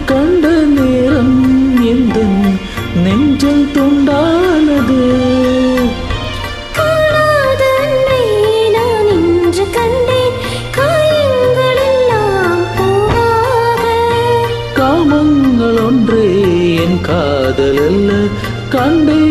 கண்ட நேரம் எந்த நெஞ்சல் துண்டானது காணாத அன்பை நான் இன்று கண்டேன் காயங்கள் எல்லாம் பூவாக காமங்கள் ஒன்றே என் காதல் அல்ல கண்டே